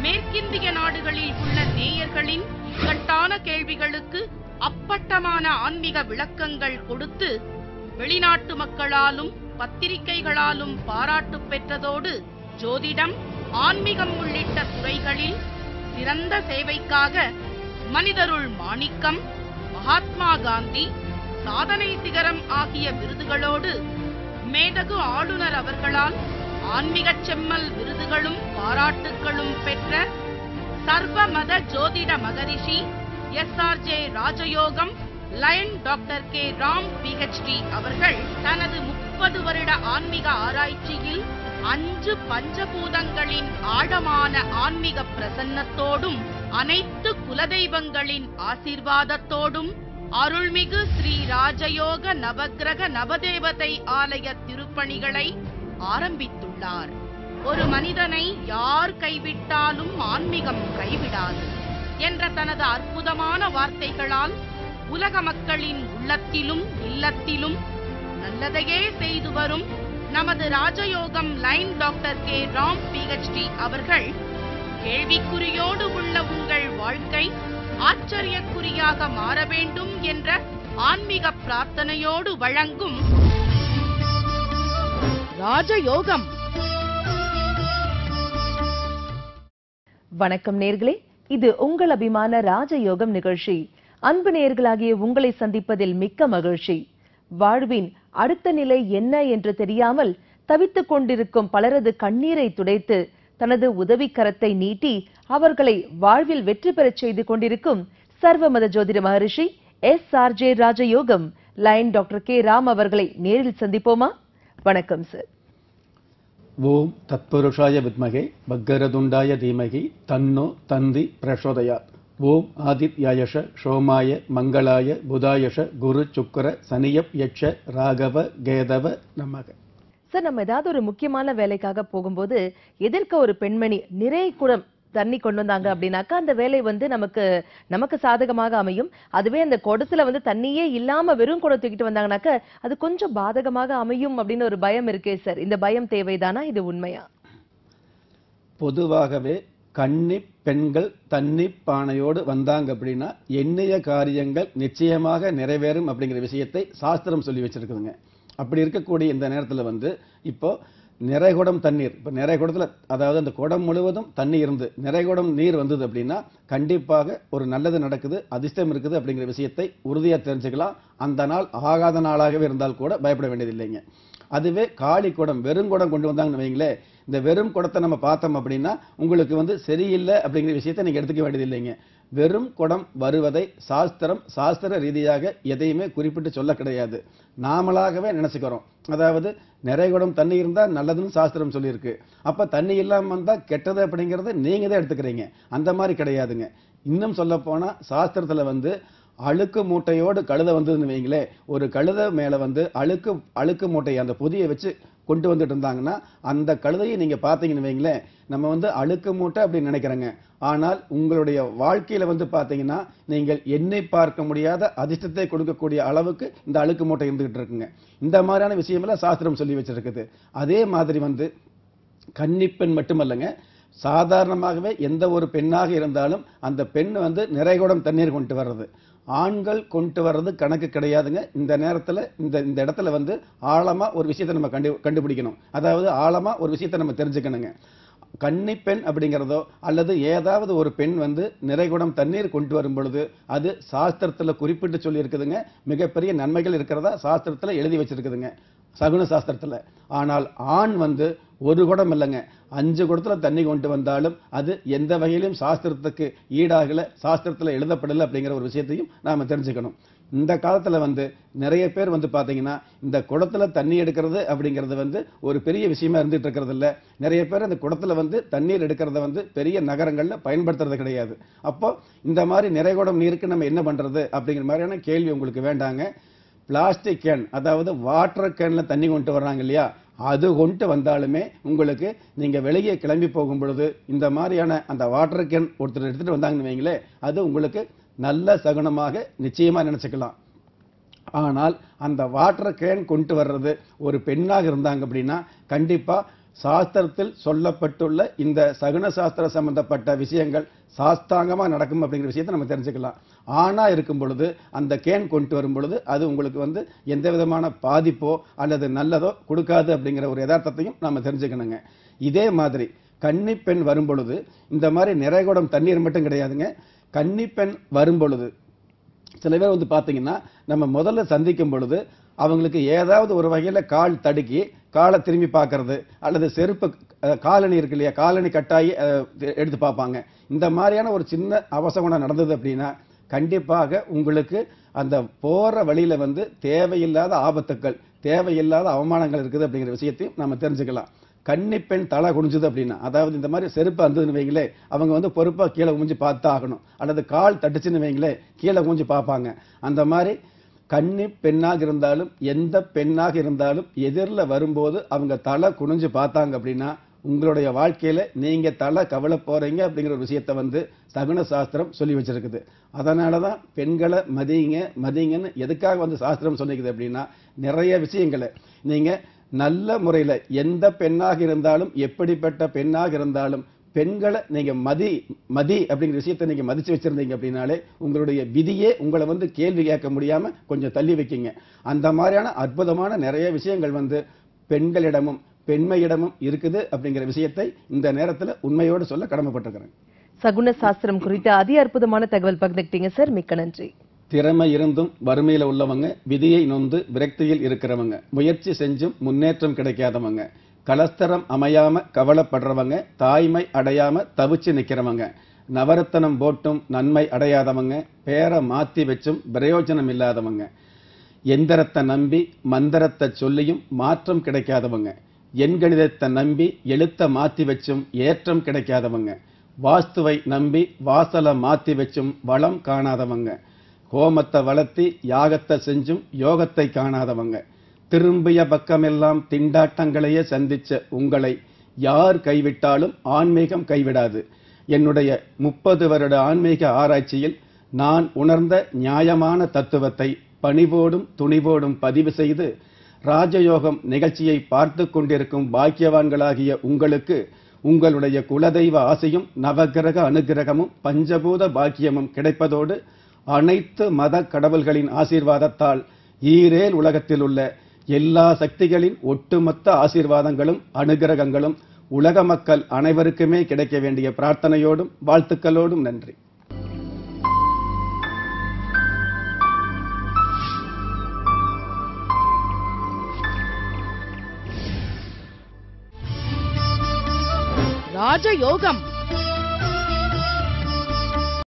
மேற்கிந்திய நாடுகளில் உள்ள நேயர்களின் கட்டான கேள்விகளுக்கு அப்பட்டமான ஆன்மீக விளக்கங்கள் கொடுத்து வெளிநாட்டு மக்களாலும் பத்திரிகைகளாலும் பாராட்டு பெற்றதோடு ஜோதிடம் ஆன்மீகம் உள்ளிட்ட துறைகளில் சிறந்த சேவைக்காக மனிதருள் மாணிக்கம் மகாத்மா காந்தி சாதனை சிகரம் ஆகிய விருதுகளோடு மேதகு ஆளுநர் அவர்களால் ஆன்மீகச் செம்மல் விருதுகளும் பாராட்டுகளும் பெற்ற சர்வ மத ஜோதிட மகரிஷி S R J Rajayogam lion doctor K Ram PhD அவர்கள் தனது முப்பது வருட ஆன்மீக ஆராய்ச்சியில் அஞ்சு பஞ்சபூதங்களின் ஆழமான ஆன்மீக பிரசன்னத்தோடும் அனைத்து குலதெய்வங்களின் ஆசீர்வாதத்தோடும் அருள்மிகு ஸ்ரீ ராஜயோக நவக்கிரக நவதேவதை ஆலய திருப்பணிகளை ஆரம்பித்துள்ளார் ஒரு மனிதனை யார் கைவிட்டாலும் ஆன்மீகம் கைவிடாது என்ற தனது அற்புதமான வார்த்தைகளால் உலக மக்களின் உள்ளத்திலும் இல்லத்திலும் நல்லதையே செய்து வரும் நமது Rajayogam line doctor K Ram PhD அவர்கள் கேள்விக்குறியோடு உள்ள உங்கள் வாழ்க்கை ஆச்சரியக்குறியாக மாற வேண்டும் என்ற ஆன்மீக பிரார்த்தனையோடு வழங்கும் ராஜயோகம் வணக்கம் நேர்களே இது உங்கள் அபிமான ராஜயோகம் நிகழ்ச்சி அன்பு நேர்களாகிய உங்களை சந்திப்பதில் மிக்க மகிழ்ச்சி வாழ்வின் அடுத்த நிலை என்ன என்று தெரியாமல் தவித்துக் கொண்டிருக்கும் பலரது கண்ணீரை துடைத்து தனது உதவிக்கரத்தை நீட்டி அவர்களை வாழ்வில் வெற்றி பெறச் செய்து கொண்டிருக்கும் சர்வமத ஜோதிட மகரிஷி S R J Rajayogam line doctor K Ram அவர்களை நேரில் சந்திப்போமா வணக்கம் சார் ஓம் தத்புருஷாய வித்மகே பக்கரதுண்டாய தீமகி தன்னோ தந்தி பிரசோதயாத் ஓம் ஆதித்யாயஷ சோமாய மங்களாய புதாயஷ குரு சுக்கர சனியப் யட்ச ராகவ கேதவ நமக சார் நம்ம ஏதாவது ஒரு முக்கியமான வேலைக்காக போகும்போது எதிர்க்க ஒரு பெண்மணி நிறை குடம் தண்ணி கொண்டு வந்தாங்க அப்படின்னாக்கா அந்த வேலை வந்து நமக்கு நமக்கு சாதகமாக அமையும் அதுவே அந்த குடத்துல வந்து தண்ணியே இல்லாம வெறும் குடம் தூக்கிட்டு வந்தாங்கனாக்க அது கொஞ்சம் பாதகமாக அமையும் அப்படின்னு ஒரு பயம் இருக்கே சார் இந்த பயம் தேவைதானா இது உண்மையா பொதுவாகவே கன்னி பெண்கள் தண்ணி பானையோடு வந்தாங்க அப்படின்னா எண்ணிய காரியங்கள் நிச்சயமாக நிறைவேறும் அப்படிங்கிற விஷயத்தை சாஸ்திரம் சொல்லி வச்சிருக்குதுங்க அப்படி இருக்கக்கூடிய இந்த நேரத்தில் வந்து இப்போ நிறைகுடம் தண்ணீர் இப்போ நிறைகுடத்தில் அதாவது அந்த குடம் முழுவதும் தண்ணி இருந்து நிறைகுடம் நீர் வந்தது அப்படின்னா கண்டிப்பாக ஒரு நல்லது நடக்குது அதிர்ஷ்டம் இருக்குது அப்படிங்கிற விஷயத்தை உறுதியாக தெரிஞ்சுக்கலாம் அந்த நாள் ஆகாத நாளாகவே இருந்தால் கூட பயப்பட வேண்டியதில்லைங்க அதுவே காளி குடம் வெறும் குடம் கொண்டு வந்தாங்கன்னு வைங்களேன் இந்த வெறும் குடத்தை நம்ம பார்த்தோம் அப்படின்னா உங்களுக்கு வந்து சரியில்லை அப்படிங்கிற விஷயத்தை நீங்க எடுத்துக்க வேண்டியதில்லைங்க வெறும் குடம் வருவதை சாஸ்திரம் சாஸ்திர ரீதியாக எதையுமே குறிப்பிட்டு சொல்ல கிடையாது நாமளாகவே நினைச்சுக்கிறோம் அதாவது நிறைய குடம் தண்ணி இருந்தா நல்லதுன்னு சாஸ்திரம் சொல்லியிருக்கு அப்ப தண்ணி இல்லாம வந்தா கெட்டது அப்படிங்கறத நீங்க தான் எடுத்துக்கிறீங்க அந்த மாதிரி கிடையாதுங்க இன்னும் சொல்ல போனா சாஸ்திரத்துல வந்து அழுக்கு மூட்டையோடு கழுதை வந்ததுன்னு வைங்களேன் ஒரு கழுதை மேல வந்து அழுக்கு அழுக்கு மூட்டையை அந்த பொதியை வச்சு கொண்டு வந்துட்டு இருந்தாங்கன்னா அந்த கழுதையை நீங்க பார்த்தீங்கன்னு வைங்களேன் நம்ம வந்து அழுக்கு மூட்டை அப்படின்னு நினைக்கிறோங்க ஆனால் உங்களுடைய வாழ்க்கையில வந்து பார்த்தீங்கன்னா நீங்கள் எண்ணி பார்க்க முடியாத அதிர்ஷ்டத்தை கொடுக்கக்கூடிய அளவுக்கு இந்த அழுக்கு மூட்டை இருந்துகிட்டு இருக்குங்க இந்த மாதிரியான விஷயமெல்லாம் சாஸ்திரம் சொல்லி வச்சிருக்குது அதே மாதிரி வந்து கன்னிப்பெண் மட்டுமல்லங்க சாதாரணமாகவே எந்த ஒரு பெண்ணாக இருந்தாலும் அந்த பெண் வந்து நிறைகுடம் தண்ணீர் கொண்டு வர்றது ஆண்கள் கொண்டு வர்றது கணக்கு கிடையாதுங்க இந்த நேரத்தில் இந்த இந்த இடத்துல வந்து ஆழமா ஒரு விஷயத்தை நம்ம கண்டு கண்டுபிடிக்கணும் அதாவது ஆழமா ஒரு விஷயத்தை நம்ம தெரிஞ்சுக்கணுங்க கன்னி பெண் அப்படிங்கிறதோ அல்லது ஏதாவது ஒரு பெண் வந்து நிறைகுடம் தண்ணீர் கொண்டு வரும் பொழுது அது சாஸ்திரத்துல குறிப்பிட்டு சொல்லி இருக்குதுங்க மிகப்பெரிய நன்மைகள் இருக்கிறதா சாஸ்திரத்துல எழுதி வச்சிருக்குதுங்க சகுன சாஸ்திரத்துல ஆனால் ஆண் வந்து ஒரு குடம் இல்லைங்க அஞ்சு குடத்துல தண்ணி கொண்டு வந்தாலும் அது எந்த வகையிலும் சாஸ்திரத்துக்கு ஈடாகல சாஸ்திரத்துல எழுதப்படலை அப்படிங்கிற ஒரு விஷயத்தையும் நாம தெரிஞ்சுக்கணும் இந்த காலத்துல வந்து நிறைய பேர் வந்து பாத்தீங்கன்னா இந்த குடத்துல தண்ணி எடுக்கிறது அப்படிங்கிறது வந்து ஒரு பெரிய விஷயமா இருந்துட்டு இருக்கிறது இல்ல நிறைய பேர் அந்த குடத்துல வந்து தண்ணீர் எடுக்கிறத வந்து பெரிய நகரங்கள்ல பயன்படுத்துறது கிடையாது அப்போ இந்த மாதிரி நிறைய குடம் நீருக்கு நம்ம என்ன பண்றது அப்படிங்கிற மாதிரியான கேள்வி உங்களுக்கு வேண்டாங்க பிளாஸ்டிக் கேன் அதாவது வாட்டர் கேன்ல தண்ணி கொண்டு வர்றாங்க இல்லையா அது கொண்டு வந்தாலுமே உங்களுக்கு நீங்க வெளியே கிளம்பி போகும் பொழுது இந்த மாதிரியான அந்த வாட்டர் கேன் ஒருத்தர் எடுத்துட்டு வந்தாங்கன்னு வைங்களேன் அது உங்களுக்கு நல்ல சகுனமாக நிச்சயமா நினைச்சுக்கலாம் ஆனால் அந்த வாட்டர் கேன் கொண்டு வர்றது ஒரு பெண்ணாக இருந்தாங்க அப்படின்னா கண்டிப்பா சாஸ்திரத்தில் சொல்லப்பட்டுள்ள இந்த சகுன சாஸ்திர சம்பந்தப்பட்ட விஷயங்கள் சாஸ்தாங்கமா நடக்கும் அப்படிங்கிற விஷயத்தை நம்ம தெரிஞ்சுக்கலாம் ஆணா இருக்கும் பொழுது அந்த கேன் கொண்டு வரும் பொழுது அது உங்களுக்கு வந்து எந்த விதமான பாதிப்போ அல்லது நல்லதோ கொடுக்காது அப்படிங்கிற ஒரு யதார்த்தத்தையும் நம்ம தெரிஞ்சுக்கணுங்க இதே மாதிரி கன்னி பெண் வரும் பொழுது இந்த மாதிரி நிறைகுடம் தண்ணீர் மட்டும் கிடையாதுங்க கன்னி பெண் வரும் பொழுது சில பேர் வந்து பார்த்தீங்கன்னா நம்ம முதல்ல சந்திக்கும் பொழுது அவங்களுக்கு ஏதாவது ஒரு வகையில் கால் தடுக்கி காலை திரும்பி பார்க்கறது அல்லது செருப்பு அஹ், காலணி இருக்கு இல்லையா காலணி கட்டாயி அஹ், எடுத்து பார்ப்பாங்க இந்த மாதிரியான ஒரு சின்ன அவசகுணம் நடந்தது அப்படின்னா கண்டிப்பாக உங்களுக்கு அந்த போற வழியில வந்து தேவையில்லாத ஆபத்துக்கள் தேவையில்லாத அவமானங்கள் இருக்குது அப்படிங்கிற விஷயத்தையும் நம்ம தெரிஞ்சுக்கலாம் கன்னி பெண் தலை குனிஞ்சுது அப்படின்னா அதாவது இந்த மாதிரி செருப்பு அந்ததுன்னு வைங்களே அவங்க வந்து பொறுப்பா கீழே குனிஞ்சு பார்த்து ஆகணும் அல்லது கால் தட்டுச்சுன்னு வைங்களே கீழே குனிஞ்சு பார்ப்பாங்க அந்த மாதிரி கன்னி பெண்ணாக இருந்தாலும் எந்த பெண்ணாக இருந்தாலும் எதிரில் வரும்போது அவங்க தலை குனிஞ்சு பார்த்தாங்க அப்படின்னா உங்களுடைய வாழ்க்கையில நீங்க தலை கவலை போறீங்க அப்படிங்கிற ஒரு விஷயத்தை வந்து சகுன சாஸ்திரம் சொல்லி வச்சிருக்குது அதனால தான் பெண்களை மதிங்க மதிங்கன்னு எதுக்காக வந்து சாஸ்திரம் சொல்லிக்குது அப்படின்னா நிறைய விஷயங்களை நீங்க நல்ல முறையில எந்த பெண்ணாக இருந்தாலும் எப்படிப்பட்ட பெண்ணாக இருந்தாலும் பெண்களை நீங்க மதி மதி அப்படிங்கிற விஷயத்தை நீங்க மதிச்சு வச்சிருந்தீங்க அப்படின்னாலே உங்களுடைய விதியே உங்களை வந்து கேள்வி கேட்க முடியாம கொஞ்சம் தள்ளி வைக்கிங்க அந்த மாதிரியான அற்புதமான நிறைய விஷயங்கள் வந்து பெண்களிடமும் பெண்மையிடமும் இருக்குது அப்படிங்கிற விஷயத்தை இந்த நேரத்துல உண்மையோடு சொல்ல கடமைப்பட்டிருக்கிறேன் சகுன சாஸ்திரம் குறித்த அதி அற்புதமான தகவல் பகிர்ந்துக்கிட்டீங்க சார் மிக்க நன்றி திறமை இருந்தும் வறுமையில உள்ளவங்க விதியை நொந்து விரக்தியில் இருக்கிறவங்க முயற்சி செஞ்சும் முன்னேற்றம் கிடைக்காதவங்க கலஸ்தரம் அமையாம கவலைப்படுறவங்க தாய்மை அடையாம தவிச்சு நிக்கிறவங்க நவரத்தனம் போட்டும் நன்மை அடையாதவங்க பேரை மாத்தி வச்சும் பிரயோஜனம் இல்லாதவங்க எந்திரத்தை நம்பி மந்திரத்தை சொல்லியும் மாற்றம் கிடைக்காதவங்க எண்கணிதத்தை நம்பி எழுத்த மாத்தி வச்சும் ஏற்றம் கிடைக்காதவங்க வாஸ்துவை நம்பி வாசலை மாத்தி வச்சும் வளம் காணாதவங்க ஹோமத்தை வளர்த்தி யாகத்தை செஞ்சும் யோகத்தை காணாதவங்க திரும்பிய பக்கமெல்லாம் திண்டாட்டங்களையே சந்திச்ச உங்களை யார் கைவிட்டாலும் ஆன்மீகம் கைவிடாது என்னுடைய முப்பது வருட ஆன்மீக ஆராய்ச்சியில் நான் உணர்ந்த நியாயமான தத்துவத்தை பணிவோடும் துணிவோடும் பதிவு செய்து ராஜயோகம் நிகழ்ச்சியை பார்த்து கொண்டிருக்கும் பாக்கியவான்களாகிய உங்களுக்கு உங்களுடைய குலதெய்வ ஆசையும் நவகிரக அனுகிரகமும் பஞ்சபூத பாக்கியமும் கிடைப்பதோடு அனைத்து மத கடவுள்களின் ஆசீர்வாதத்தால் ஈரேல் உலகத்தில் உள்ள எல்லா சக்திகளின் ஒட்டுமொத்த ஆசீர்வாதங்களும் அனுகிரகங்களும் உலக மக்கள் அனைவருக்குமே கிடைக்க வேண்டிய பிரார்த்தனையோடும் வாழ்த்துக்களோடும் நன்றி ராஜயோகம்